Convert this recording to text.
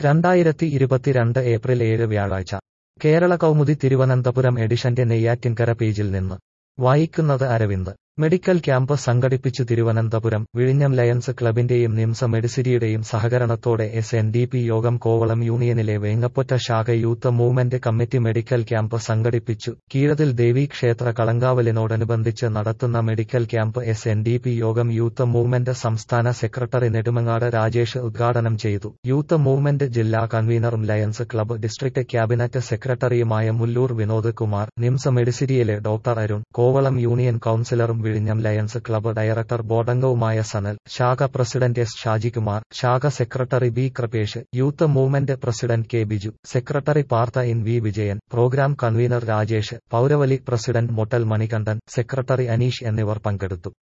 രണ്ടായിരത്തി ഇരുപത്തിരണ്ട് ഏപ്രിൽ ഏഴ് വ്യാഴാഴ്ച കേരള കൗമുദി തിരുവനന്തപുരം എഡിഷന്റെ നെയ്യാറ്റിൻകര പേജിൽ നിന്ന് വായിക്കുന്നത് അരവിന്ദ് മെഡിക്കൽ ക്യാമ്പ് സംഘടിപ്പിച്ചു തിരുവനന്തപുരം വിഴിഞ്ഞം ലയൺസ് ക്ലബിന്റെയും നിംസ മെഡിസിറ്റിയുടെയും സഹകരണത്തോടെ എസ് എൻ ഡി പി യോഗം കോവളം യൂണിയനിലെ വേങ്ങപ്പൊറ്റ ശാഖ youth movement committee medical camp സംഘടിപ്പിച്ചു കീഴതിൽ ദേവീ ക്ഷേത്ര കളങ്കാവലിനോടനുബന്ധിച്ച് നടത്തുന്ന medical camp S N D P യോഗം യൂത്ത് മൂവ്മെന്റ് സംസ്ഥാന സെക്രട്ടറി നെടുമങ്ങാട് രാജേഷ് ഉദ്ഘാടനം ചെയ്തു യൂത്ത് മൂവ്മെന്റ് ജില്ലാ കൺവീനറും ലയൺസ് ക്ലബ്ബ് ഡിസ്ട്രിക്ട് ക്യാബിനറ്റ് സെക്രട്ടറിയുമായ മുല്ലൂർ വിനോദ് കുമാർ നിംസ മെഡിസിറ്റിയിലെ ഡോക്ടർ അരുൺ കോവളം യൂണിയൻ കൌൺസിലറും വിഴിഞ്ഞം ലയൺസ് ക്ലബ്ബ് ഡയറക്ടർ ബോർഡംഗവുമായ സനൽ ശാഖ പ്രസിഡന്റ് എസ് ഷാജികുമാർ ശാഖ secretary B Kripesh youth movement president K Biju secretary Partha in V Vijayan program convener Rajesh പൗരവലി പ്രസിഡന്റ് മൊട്ടൽ മണികണ്ഠൻ സെക്രട്ടറി അനീഷ് എന്നിവർ പങ്കെടുത്തു